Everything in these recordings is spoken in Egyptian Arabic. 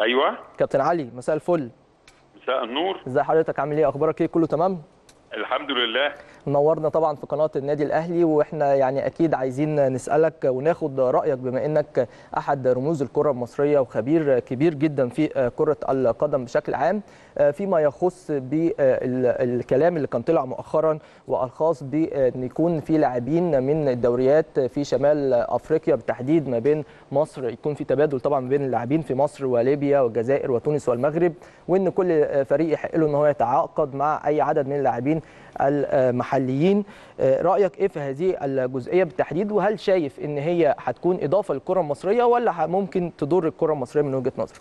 ايوه كابتن علي مساء الفل مساء النور ازي حضرتك عامل ايه اخبارك ايه كله تمام الحمد لله منورنا طبعا في قناه النادي الاهلي واحنا يعني اكيد عايزين نسالك وناخد رايك بما انك احد رموز الكره المصريه وخبير كبير جدا في كره القدم بشكل عام فيما يخص بالكلام اللي كان طلع مؤخرا والخاص بان يكون في لاعبين من الدوريات في شمال افريقيا بالتحديد ما بين مصر يكون في تبادل طبعا ما بين اللاعبين في مصر وليبيا والجزائر وتونس والمغرب وان كل فريق يحق له ان هو يتعاقد مع اي عدد من اللاعبين المحليين رايك ايه في هذه الجزئيه بالتحديد وهل شايف ان هي هتكون اضافه للكره المصريه ولا ممكن تضر الكره المصريه من وجهه نظرك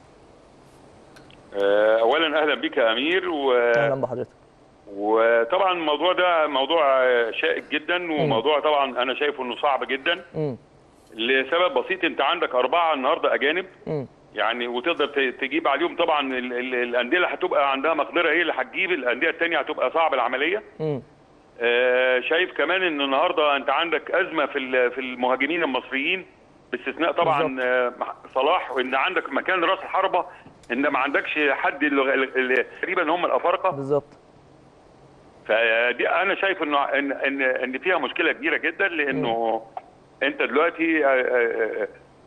اولا اهلا بك يا امير و... اهلا بحضرتك وطبعا الموضوع ده موضوع شائك جدا وموضوع طبعا انا شايفه انه صعب جدا م. لسبب بسيط انت عندك اربعه النهارده اجانب م. يعني وتقدر تجيب عليهم طبعا الانديه اللي هتبقى عندها مقدره هي اللي هتجيب الانديه الثانيه هتبقى صعب العمليه م. آه شايف كمان ان النهارده انت عندك ازمه في في المهاجمين المصريين باستثناء طبعا آه صلاح وان عندك مكان راس الحربه ان ما عندكش حد تقريبا هم الافارقه بالظبط فدي انا شايف انه ان ان ان فيها مشكله كبيره جدا لانه م. انت دلوقتي آه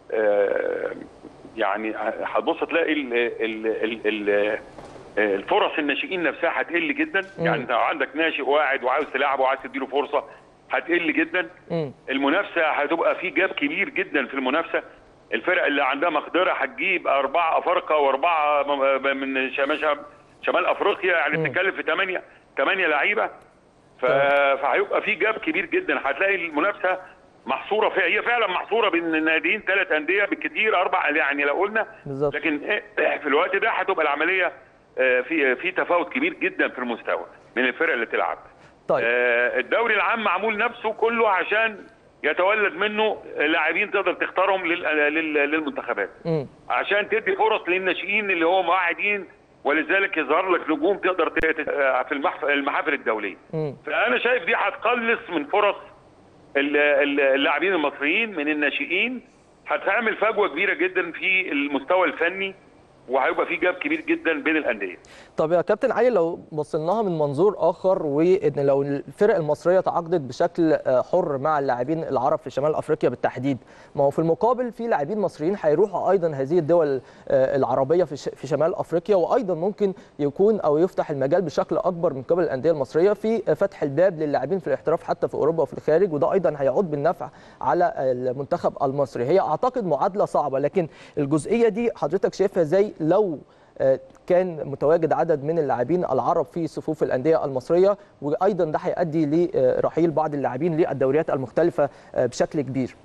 يعني هتبص تلاقي ال ال ال ال الفرص الناشئين نفسها هتقل جدا م. يعني لو عندك ناشئ واعد وعاوز تلعبه وعايز تديله فرصه هتقل جدا م. المنافسه هتبقى في جاب كبير جدا في المنافسه الفرق اللي عندها مقدره هتجيب اربعه افارقه واربعه من شمال شمال افريقيا يعني بتتكلم في ثمانيه ثمانيه لعيبه فهيبقى في جاب كبير جدا هتلاقي المنافسه محصوره في هي فعلا محصوره بين الناديين ثلاث انديه بالكثير اربع يعني لو قلنا بالظبط لكن في الوقت ده هتبقى العمليه في في تفاوت كبير جدا في المستوى من الفرق اللي تلعب طيب الدوري العام معمول نفسه كله عشان يتولد منه لاعبين تقدر تختارهم للمنتخبات م. عشان تدي فرص للناشئين اللي هم واعدين ولذلك يظهر لك نجوم تقدر في المحافل الدوليه م. فانا شايف دي هتقلص من فرص اللاعبين المصريين من الناشئين هتعمل فجوه كبيره جدا في المستوى الفني وهيبقى في جاب كبير جدا بين الانديه. طب يا كابتن علي لو بصيناها من منظور اخر وان لو الفرق المصريه تعاقدت بشكل حر مع اللاعبين العرب في شمال افريقيا بالتحديد، ما هو في المقابل في لاعبين مصريين هيروحوا ايضا هذه الدول العربيه في شمال افريقيا وايضا ممكن يكون او يفتح المجال بشكل اكبر من قبل الانديه المصريه في فتح الباب للاعبين في الاحتراف حتى في اوروبا وفي الخارج وده ايضا هيعود بالنفع على المنتخب المصري، هي اعتقد معادله صعبه لكن الجزئيه دي حضرتك شايفها ازاي لو كان متواجد عدد من اللاعبين العرب في صفوف الانديه المصريه وايضا ده هيؤدي لرحيل بعض اللاعبين للدوريات المختلفه بشكل كبير.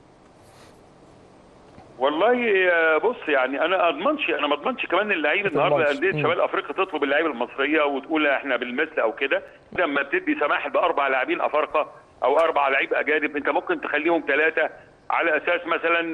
والله بص يعني انا اضمنش انا ما اضمنش كمان اللعيب النهارده انديه شمال افريقيا تطلب اللعيبه المصريه وتقول احنا بالمثل او كده لما بتدي سماح باربع لاعبين افارقه او اربع لعيب اجانب انت ممكن تخليهم ثلاثه على اساس مثلا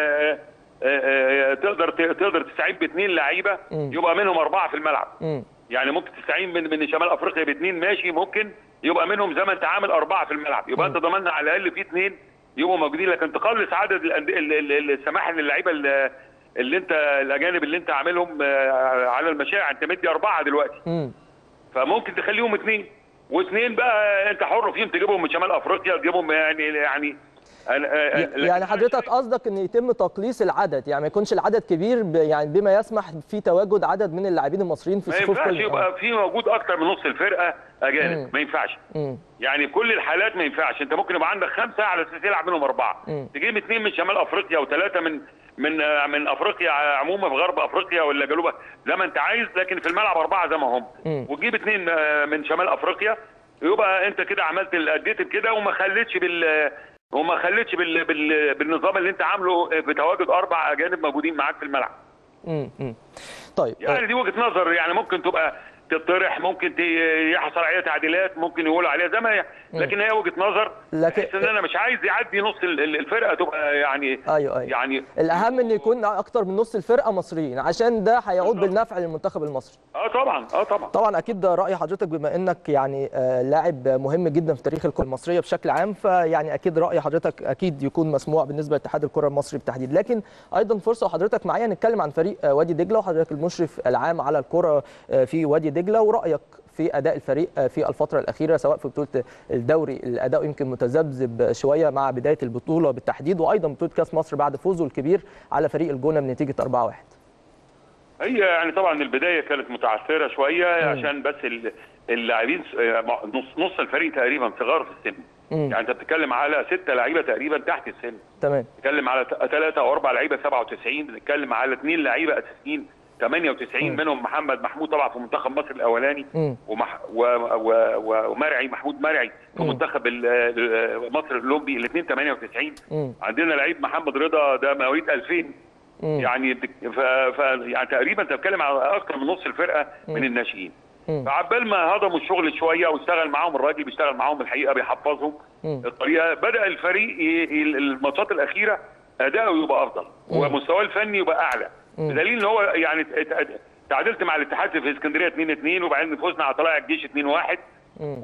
تقدر تقدر تستعين باثنين لعيبه يبقى منهم اربعه في الملعب م. يعني ممكن تستعين من من شمال افريقيا باثنين ماشي ممكن يبقى منهم زي ما انت عامل اربعه في الملعب يبقى انت ضمننا على الاقل في اثنين يبقوا موجودين لكن تقلص عدد السماح للعيبه اللي انت الاجانب اللي انت عاملهم على المشاع انت مدي اربعه دلوقتي م. فممكن تخليهم اثنين واثنين بقى انت حر فيهم تجيبهم من شمال افريقيا تجيبهم يعني يعني يعني حضرتك قصدك ان يتم تقليص العدد يعني ما يكونش العدد كبير يعني بما يسمح في تواجد عدد من اللاعبين المصريين في ما صفوف ينفعش يبقى في موجود اكتر من نص الفرقه اجانب ما ينفعش مم. يعني في كل الحالات ما ينفعش انت ممكن يبقى عندك خمسه على اساس تلعب منهم اربعه مم. تجيب اثنين من شمال افريقيا وثلاثه من من من افريقيا عموما في غرب افريقيا ولا جنوب زي ما انت عايز لكن في الملعب اربعه زي ما هم مم. وتجيب اثنين من شمال افريقيا يبقى انت كده عملت اديت كده وما خليتش بال وما خليتش بال... بال... بالنظام اللي انت عامله بتواجد اربع اجانب موجودين معاك في الملعب مم. مم. طيب يعني دي وجهه نظر يعني ممكن تبقى تطرح ممكن ت- يحصل عليها تعديلات ممكن يقولوا عليها زي ما هي لكن هي وجهه نظر لكن- بحيث ان انا مش عايز يعدي نص ال- ال- الفرقه تبقى يعني ايوه ايوه يعني الاهم ان يكون اكتر من نص الفرقه مصريين عشان ده هيعود بالظبط. بالنفع للمنتخب المصري اه طبعا اه طبعا طبعا اكيد راي حضرتك بما انك يعني آه، لاعب مهم جدا في تاريخ الكره المصريه بشكل عام فيعني اكيد راي حضرتك اكيد يكون مسموع بالنسبه لاتحاد الكره المصري بالتحديد لكن ايضا فرصه وحضرتك معايا نتكلم عن فريق آه، وادي دجله وحضرتك المشرف العام على الكره آه، في وادي دجله ورايك في اداء الفريق آه، في الفتره الاخيره سواء في بطوله الدوري الاداء يمكن متذبذب شويه مع بدايه البطوله بالتحديد وايضا بطوله كاس مصر بعد فوزه الكبير على فريق الجونه بنتيجه 4-1 هي يعني طبعا البدايه كانت متعثره شويه عشان بس ال- اللاعبين س- آه، نص نص الفريق تقريبا صغار في السن مم. يعني انت بتتكلم على ستة لعيبه تقريبا تحت السن تمام بنتكلم على ثلاثة او اربع لعيبه 97 بنتكلم على اثنين لعيبه اساسيين 98 مم. منهم محمد محمود طبعا في منتخب مصر الاولاني مم. ومح و و و ومرعي محمود مرعي في مم. منتخب ال- ال- مصر الاولمبي الاثنين 98 مم. عندنا لعيب محمد رضا ده مواليد 2000 مم. يعني بت- ف... ف... يعني تقريبا انت بتتكلم على اكثر من نص الفرقه من الناشئين مم. فعبال ما هضموا الشغل شويه واشتغل معاهم الراجل بيشتغل معاهم الحقيقه بيحفظهم مم. الطريقه بدا الفريق ي... ي- الماتشات الاخيره اداؤه يبقى افضل ومستواه الفني يبقى اعلى مم. بدليل ان هو يعني ت- ت- تعادلت مع الاتحاد في اسكندريه 2 2 وبعدين فزنا على طلائع الجيش 2 1 مم.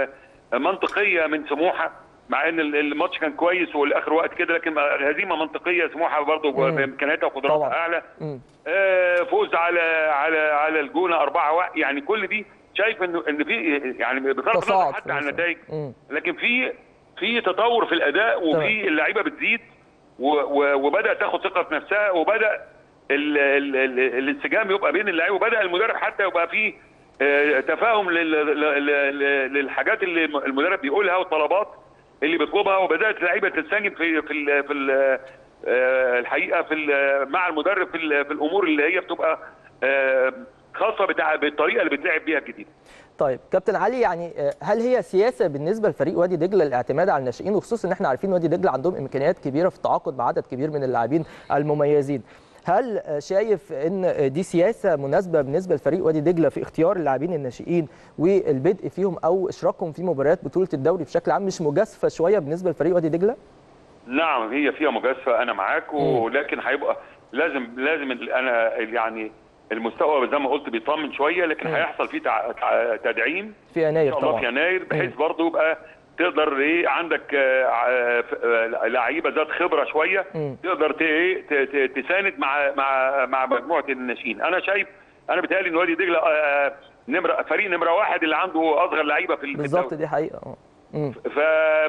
منطقيه من سموحه مع ان ال- الماتش كان كويس والاخر وقت كده لكن هزيمه منطقيه سموحه برضه مم. بامكانياتها وقدراتها طبعا. اعلى مم. آه، فوز على على على الجونه 4 1 يعني كل دي شايف انه ان في يعني بصرف النظر تصاعد حتى في عن المستوى. النتائج مم. لكن في في تطور في الاداء تمام. وفي اللعيبه بتزيد و- و- وبدات تاخد ثقه في نفسها وبدا ال- ال- ال- الانسجام يبقى بين اللعيبه وبدا المدرب حتى يبقى فيه آه، تفاهم لل- لل- لل- للحاجات اللي المدرب بيقولها والطلبات اللي بيطلبها وبدات اللعيبه تنسجم في في ال- في ال- آه، الحقيقه في ال- مع المدرب في ال- في الامور اللي هي بتبقى آه، خاصه بتاع بالطريقه اللي بتلعب بيها الجديده طيب كابتن علي يعني آه، هل هي سياسه بالنسبه لفريق وادي دجله الاعتماد على الناشئين وخصوصا ان احنا عارفين وادي دجله عندهم امكانيات كبيره في التعاقد مع عدد كبير من اللاعبين المميزين هل آه، شايف ان آه، دي سياسه مناسبه بالنسبه لفريق وادي دجله في اختيار اللاعبين الناشئين والبدء فيهم او اشراكهم في مباريات بطوله الدوري بشكل عام مش مجازفه شويه بالنسبه لفريق وادي دجله نعم هي فيها مجازفه انا معاك ولكن هيبقى لازم لازم ال- انا يعني المستوى زي ما قلت بيطمن شويه لكن مم. هيحصل فيه تع- تع- تدعيم في ان يناير شاء الله في طبعا يناير بحيث مم. برضه يبقى تقدر ايه عندك آه، آه، ف- آه، لعيبه ذات خبره شويه مم. تقدر ت- ايه ت- ت- تساند مع مع مع مجموعه الناشئين انا شايف انا بيتهيألي ان وادي دجله آه، نمره فريق نمره واحد اللي عنده اصغر لعيبه في في بالظبط الدوري. دي حقيقه آه. مم. ف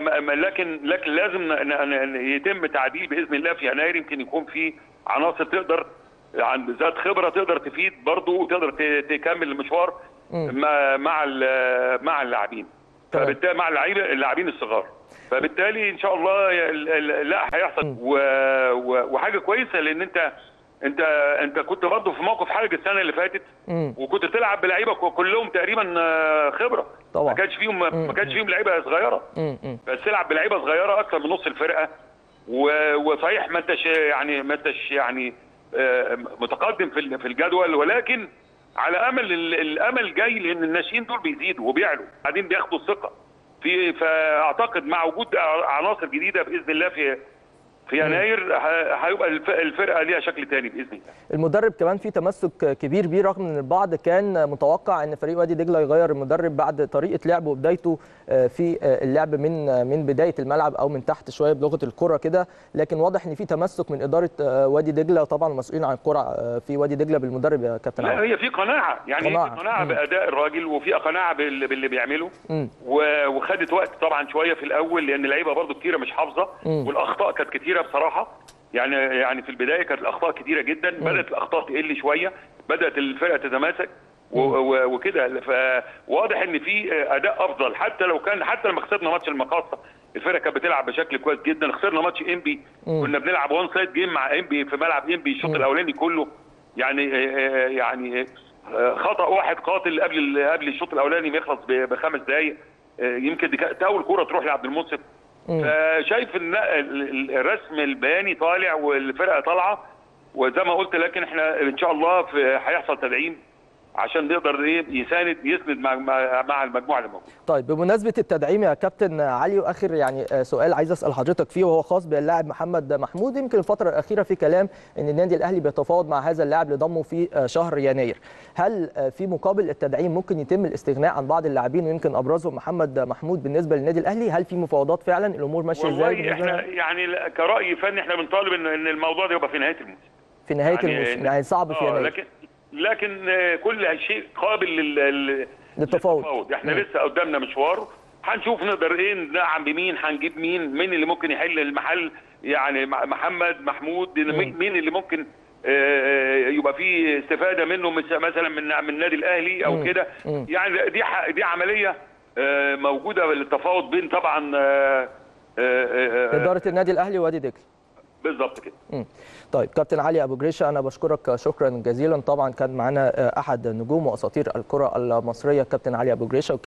لكن لكن لازم ن- ن- ن- يتم تعديل باذن الله في يناير يمكن يكون في عناصر تقدر عند ذات خبره تقدر تفيد برضه وتقدر ت- تكمل المشوار مم. مع مع ال- مع اللاعبين تمام. فبالتالي مع اللعيبه اللاعبين الصغار فبالتالي ان شاء الله ال- ال- لا هيحصل مم. و... و... وحاجه كويسه لان انت انت انت كنت برضه في موقف حرج السنه اللي فاتت مم. وكنت تلعب بلعيبه كلهم تقريبا آه، خبره طبعا. ما كانش فيهم ما مم. كانش فيهم لعيبه صغيره مم. مم. بس تلعب بلعيبه صغيره اكثر من نص الفرقه و- وصحيح ما انتش يعني ما انتش يعني آه، متقدم في ال- في الجدول ولكن على امل ال- الامل جاي لان الناشئين دول بيزيدوا وبيعلوا بعدين بياخدوا الثقه في فاعتقد مع وجود عناصر جديده باذن الله في في يناير ه- هيبقى الف- الفرقه ليها شكل تاني باذن الله المدرب كمان في تمسك كبير بيه رغم ان البعض كان متوقع ان فريق وادي دجله يغير المدرب بعد طريقه لعبه وبدايته في اللعب من من بدايه الملعب او من تحت شويه بلغه الكره كده لكن واضح ان في تمسك من اداره وادي دجله وطبعا المسؤولين عن الكره في وادي دجله بالمدرب يا كابتن لا علي هي في قناعه يعني قناعة. في قناعه مم. باداء الراجل وفي قناعه بال- باللي بيعمله مم. و- وخدت وقت طبعا شويه في الاول لان اللعيبه برضو كتيره مش حافظه مم. والاخطاء كانت كتيره بصراحه يعني يعني في البدايه كانت الاخطاء كتيره جدا بدات الاخطاء تقل شويه بدات الفرقه تتماسك و- و- وكده فواضح ان في اداء افضل حتى لو كان حتى لما خسرنا ماتش المقاصه الفرقه كانت بتلعب بشكل كويس جدا خسرنا ماتش انبي مم. كنا بنلعب وان سايد جيم مع انبي في ملعب انبي الشوط مم. الاولاني كله يعني يعني خطا واحد قاتل قبل ال- قبل الشوط الاولاني ما يخلص ب- بخمس دقائق يمكن دي كانت اول كوره تروح لعبد المنصف مم. فشايف ان لا، ال- ال- الرسم البياني طالع والفرقه طالعه وزي ما قلت لكن احنا ان شاء الله في هيحصل تدعيم عشان نقدر ايه يساند يسند مع مع مع المجموعه اللي موجوده طيب بمناسبه التدعيم يا كابتن علي واخر يعني آه، سؤال عايز اسال حضرتك فيه وهو خاص باللاعب محمد محمود يمكن الفتره الاخيره في كلام ان النادي الاهلي بيتفاوض مع هذا اللاعب لضمه في آه، شهر يناير هل آه، في مقابل التدعيم ممكن يتم الاستغناء عن بعض اللاعبين ويمكن ابرزهم محمد محمود بالنسبه للنادي الاهلي هل في مفاوضات فعلا الامور ماشيه ازاي والله بالنسبة احنا لها؟ يعني لا- كراي فني احنا بنطالب ان ان الموضوع ده يبقى في نهايه الموسم في نهايه يعني- الموسم يعني صعب في آه، يناير لكن لكن آه، كل شيء قابل لل لل- للتفاوض. احنا مم. لسه قدامنا مشوار هنشوف نقدر ايه ندعم بمين هنجيب مين مين اللي ممكن يحل المحل يعني م- محمد محمود مين مين اللي ممكن آه، يبقى فيه استفاده منه مس- مثلا من من النادي الاهلي او مم. كده مم. يعني دي ح- دي عمليه آه، موجوده للتفاوض بين طبعا آه، آه، آه، آه، اداره النادي الاهلي وادي دجله بالظبط كده مم. طيب كابتن علي ابو جريشه انا بشكرك شكرا جزيلا طبعا كان معانا احد نجوم واساطير الكره المصريه كابتن علي ابو جريشه